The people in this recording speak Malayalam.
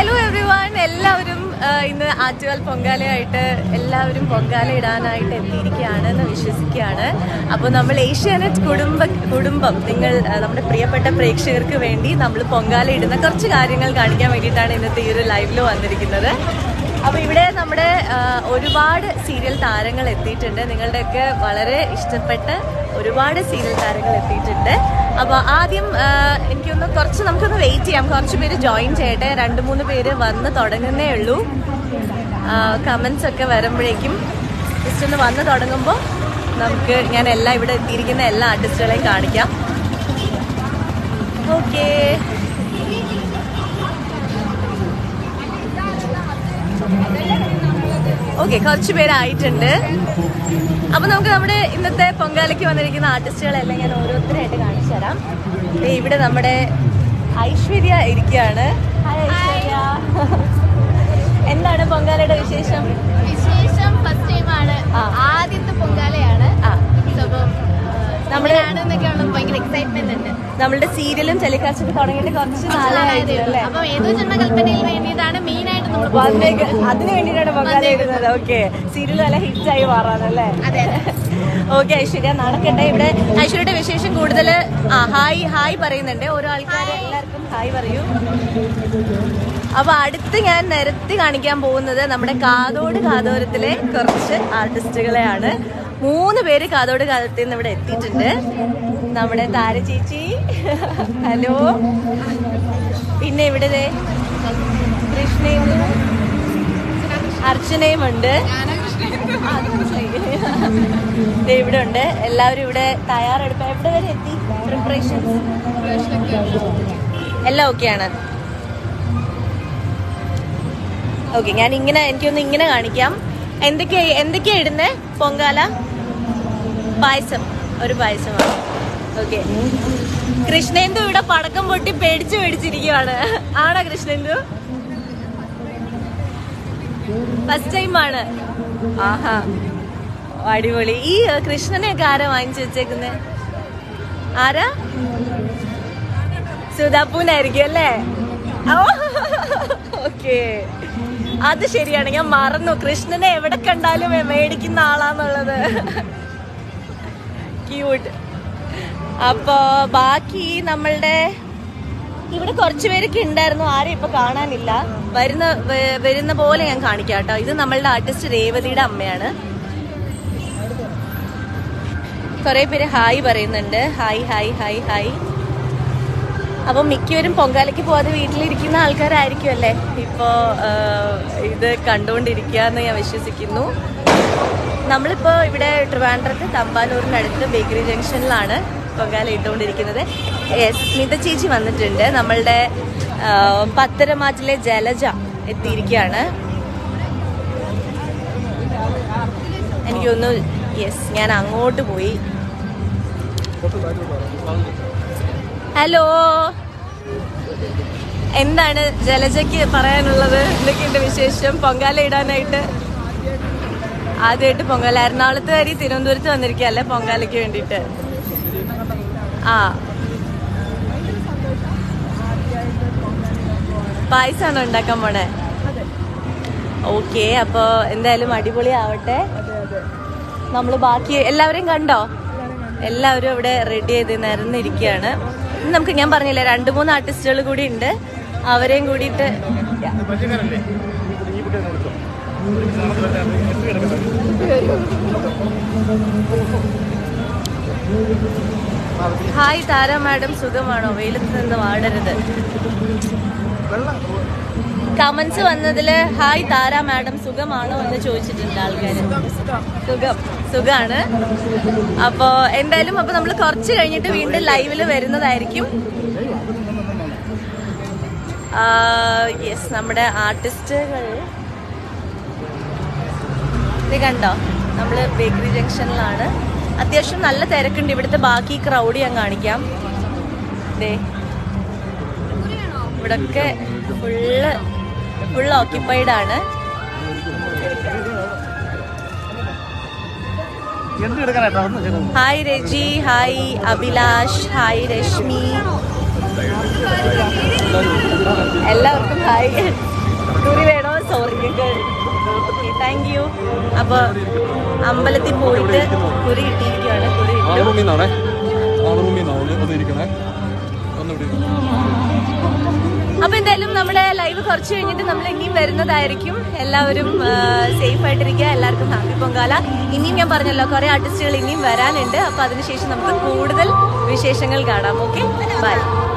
ഹലോ എവ്രി വൺ എല്ലാവരും ആ, ഇന്ന് ആറ്റുകാൽ പൊങ്കാലയായിട്ട് എല്ലാവരും പൊങ്കാല ഇടാനായിട്ട് എത്തിയിരിക്കുകയാണ് എന്ന് വിശ്വസിക്കുകയാണ് അപ്പോൾ നമ്മൾ ഏഷ്യാനെറ്റ് കുടുംബ കുടുംബം നിങ്ങൾ ആ, നമ്മുടെ പ്രിയപ്പെട്ട പ്രേക്ഷകർക്ക് വേണ്ടി നമ്മൾ പൊങ്കാല ഇടുന്ന കുറച്ച് കാര്യങ്ങൾ കാണിക്കാൻ വേണ്ടിയിട്ടാണ് ഇന്നത്തെ ഈ ഒരു ലൈവിൽ വന്നിരിക്കുന്നത് അപ്പോൾ ഇവിടെ നമ്മുടെ ആ, ഒരുപാട് സീരിയൽ താരങ്ങൾ എത്തിയിട്ടുണ്ട് നിങ്ങളുടെയൊക്കെ വളരെ ഇഷ്ടപ്പെട്ട ഒരുപാട് സീരിയൽ താരങ്ങൾ എത്തിയിട്ടുണ്ട് അപ്പോൾ ആദ്യം ആ, എനിക്കൊന്ന് കുറച്ച് നമുക്കൊന്ന് വെയിറ്റ് ചെയ്യാം കുറച്ച് പേര് ജോയിൻ ചെയ്യട്ടെ രണ്ട് മൂന്ന് പേര് വന്ന് തുടങ്ങുന്നേ ഉള്ളൂ കമൻസ് ഒക്കെ വരുമ്പോഴേക്കും ജസ്റ്റ് ഒന്ന് വന്ന് തുടങ്ങുമ്പോൾ നമുക്ക് ഞാൻ എല്ലാം ഇവിടെ എത്തിയിരിക്കുന്ന എല്ലാ ആർട്ടിസ്റ്റുകളെയും കാണിക്കാം ഓക്കേ ഓക്കെ കുറച്ച് പേരായിട്ടുണ്ട് അപ്പൊ നമുക്ക് നമ്മുടെ ഇന്നത്തെ പൊങ്കാലയ്ക്ക് വന്നിരിക്കുന്ന ആർട്ടിസ്റ്റുകളെല്ലാം ഞാൻ ഓരോരുത്തരായിട്ട് കാണിച്ചു തരാം ദേ ഇവിടെ നമ്മുടെ ഐശ്വര്യ ഇരിക്കുകയാണ് ഹായ് ഐശ്വര്യ എന്താണ് പൊങ്കാലയുടെ വിശേഷം വിശേഷം ഫസ്റ്റ് ടൈം ആണ് ആ. ആദ്യത്തെ പൊങ്കാലയാണ് ആ അപ്പം നമ്മുടെ- നമ്മളാണെന്നൊക്കെ ഉള്ള ഭയങ്കര എക്സൈറ്റ്മെന്റ് ഉണ്ട് നമ്മളുടെ സീരിയലും ടെലികാസ്റ്റൊക്കെ തുടങ്ങിയിട്ട് കുറച്ച് നാളായിട്ട് അല്ലേ അപ്പം ഏതോ ജന്മകൽപ്പനയിൽ വേണ്ടിയിട്ടാണ് മെയിൻ ആയിട്ട് നമ്മൾ വന്നേക്ക് അതിന് വേണ്ടിയിട്ടാണ് പൊങ്കാല ഇടുന്നത് ഓക്കെ സീരിയൽ നല്ല ഹിറ്റായി മാറാനല്ലേ അതെ അതെ ഓക്കെ ഐശ്വര്യ നടക്കട്ടെ ഇവിടെ ഐശ്വര്യയുടെ വിശേഷം കൂടുതൽ ആ ഹായ് ഹായ് പറയുന്നുണ്ട് ഓരോ ആൾക്കാർ എല്ലാവർക്കും ഹായ് പറയൂ അപ്പൊ അടുത്ത് ഞാൻ നിരത്തി കാണിക്കാൻ പോകുന്നത് നമ്മുടെ കാതോട് കാതോരത്തിലെ കുറച്ച് ആർട്ടിസ്റ്റുകളെയാണ് മൂന്ന് പേര് കാതോട് കാതത്തിൽ നിന്ന് ഇവിടെ എത്തിയിട്ടുണ്ട് നമ്മുടെ താര ചേച്ചി ഹലോ പിന്നെ ഇവിടെ ദേ കൃഷ്ണയും അർച്ചനയും ഉണ്ട് ദേ ഇവിടെ ഉണ്ട് എല്ലാവരും ഇവിടെ തയ്യാറെടുപ്പ് എവിടെ വരെ എത്തി പ്രിപ്പറേഷൻ എല്ലാം ഓക്കെയാണ് ഓക്കെ ഞാൻ ഇങ്ങനെ എനിക്കൊന്ന് ഇങ്ങനെ കാണിക്കാം എന്തൊക്കെയാ എന്തൊക്കെയാ ഇടുന്നേ പൊങ്കാല പായസം ഒരു പായസമാണ് ഓക്കെ കൃഷ്ണേന്ദു ഇവിടെ പടക്കം പൊട്ടി പേടിച്ച് പേടിച്ചിരിക്കുവാണ് ആണോ കൃഷ്ണേന്ദു ഫസ്റ്റ് ടൈം ആണ് ആഹാ അടിപൊളി ഈ ഏഹ്, കൃഷ്ണനെയൊക്കെ ആരാ വാങ്ങിച്ചു വെച്ചേക്കുന്നേ ആരാ സുധാപ്പൂനായിരിക്കും അല്ലേ ഓക്കെ അത് ശരിയാണ് ഞാൻ മറന്നു കൃഷ്ണനെ എവിടെ കണ്ടാലും മേ- മേടിക്കുന്ന ആളാന്നുള്ളത് ക്യൂട്ട് അപ്പോ ബാക്കി നമ്മളുടെ ഇവിടെ കുറച്ച് പേരൊക്കെ ഉണ്ടായിരുന്നു ആരും ഇപ്പൊ കാണാനില്ല വരുന്ന വ- വരുന്ന പോലെ ഞാൻ കാണിക്കാം കേട്ടോ ഇത് നമ്മളുടെ ആർട്ടിസ്റ്റ് രേവതിയുടെ അമ്മയാണ് കുറെ പേര് ഹായ് പറയുന്നുണ്ട് ഹായ് ഹായ് ഹായ് ഹായ് അപ്പൊ മിക്കവരും പൊങ്കാലയ്ക്ക് പോവാതെ വീട്ടിലിരിക്കുന്ന ആൾക്കാരായിരിക്കും അല്ലേ ഇപ്പോ ആ, ഇത് കണ്ടുകൊണ്ടിരിക്കുക എന്ന് ഞാൻ വിശ്വസിക്കുന്നു നമ്മളിപ്പോ ഇവിടെ ട്രിവാൻഡ്രത്ത് തമ്പാനൂരിനടുത്ത് ബേക്കറി ജംഗ്ഷനിലാണ് പൊങ്കാല ഇട്ടുകൊണ്ടിരിക്കുന്നത് Yes, സ്മിത ചേച്ചി വന്നിട്ടുണ്ട് നമ്മളുടെ ആ, പത്തരമാറ്റിലെ ജലജ എത്തിയിരിക്കുകയാണ് എനിക്ക് തോന്നുന്നു യെസ് ഞാൻ അങ്ങോട്ട് പോയി ഹലോ എന്താണ് ജലജയ്ക്ക് പറയാനുള്ളത് എന്തൊക്കെയുണ്ട് വിശേഷം പൊങ്കാല ഇടാനായിട്ട് ആദ്യമായിട്ട് പൊങ്കാല എറണാകുളത്ത് വരി തിരുവനന്തപുരത്ത് വന്നിരിക്കല്ലേ പൊങ്കാലയ്ക്ക് വേണ്ടിയിട്ട് ആ പായസമാണോ ഉണ്ടാക്കാൻ പോണേ ഓക്കെ അപ്പൊ എന്തായാലും അടിപൊളി ആവട്ടെ നമ്മള് ബാക്കി എല്ലാവരെയും കണ്ടോ എല്ലാവരും ഇവിടെ റെഡി ചെയ്ത് നിരന്നിരിക്കുകയാണ് ഇന്ന് നമുക്ക് ഞാൻ പറഞ്ഞില്ലേ രണ്ട് മൂന്ന് ആർട്ടിസ്റ്റുകൾ കൂടി ഉണ്ട് അവരെയും കൂടിയിട്ട് ഹായ് താര മാഡം സുഖമാണോ വെയിലത്ത് നിന്ന് വാടരുത് കമന്റ്സ് വന്നതില് ഹായ് താര മാഡം സുഖമാണോ എന്ന് ചോദിച്ചിട്ടുണ്ട് ആൾക്കാര് സുഖം സുഖാണ് അപ്പോ എന്തായാലും അപ്പൊ നമ്മൾ കുറച്ച് കഴിഞ്ഞിട്ട് വീണ്ടും ലൈവില് വരുന്നതായിരിക്കും യെസ് നമ്മുടെ ആർട്ടിസ്റ്റുകൾ ഇത് കണ്ടോ നമ്മള് ബേക്കറി ജംഗ്ഷനിലാണ് അത്യാവശ്യം നല്ല തിരക്കുണ്ട് ഇവിടുത്തെ ബാക്കി ക്രൗഡ് ഞാൻ കാണിക്കാം ദേ ഇവിടൊക്കെ ഫുള്ള് ഫുൾ ഓക്യുപ്പൈഡ് ആണ് എന്ത് എടുക്കാനായിട്ടാ ഒന്ന് ചെയ്തത് hi Reji hi Abhilash hi Rashmi എല്ലാവർക്കും ഹായ് താങ്ക് യു അപ്പൊ അമ്പലത്തിൽ പോയിട്ട് കുറി കിട്ടിയിരിക്കുകയാണ് കുറി ആ കിട്ടും റൂമിൽ നിന്നാണേ ആ റൂമിൽ നിന്നാണ് ഒന്ന് ഒന്ന് ഇരിക്കണേ ഒന്ന് ഇവിടെ ഇരിക്കണം. അപ്പൊ എന്തായാലും നമ്മുടെ ലൈവ് കുറച്ച് കഴിഞ്ഞിട്ട് നമ്മൾ ഇനിയും വരുന്നതായിരിക്കും എല്ലാവരും സേഫ് ആയിട്ടിരിക്കുക എല്ലാവർക്കും ഹാപ്പി പൊങ്കാല ഇനിയും ഞാൻ പറഞ്ഞല്ലോ കുറെ ആർട്ടിസ്റ്റുകൾ ഇനിയും വരാനുണ്ട് അപ്പൊ അതിനുശേഷം നമുക്ക് കൂടുതൽ വിശേഷങ്ങൾ കാണാം ഓക്കെ ബൈ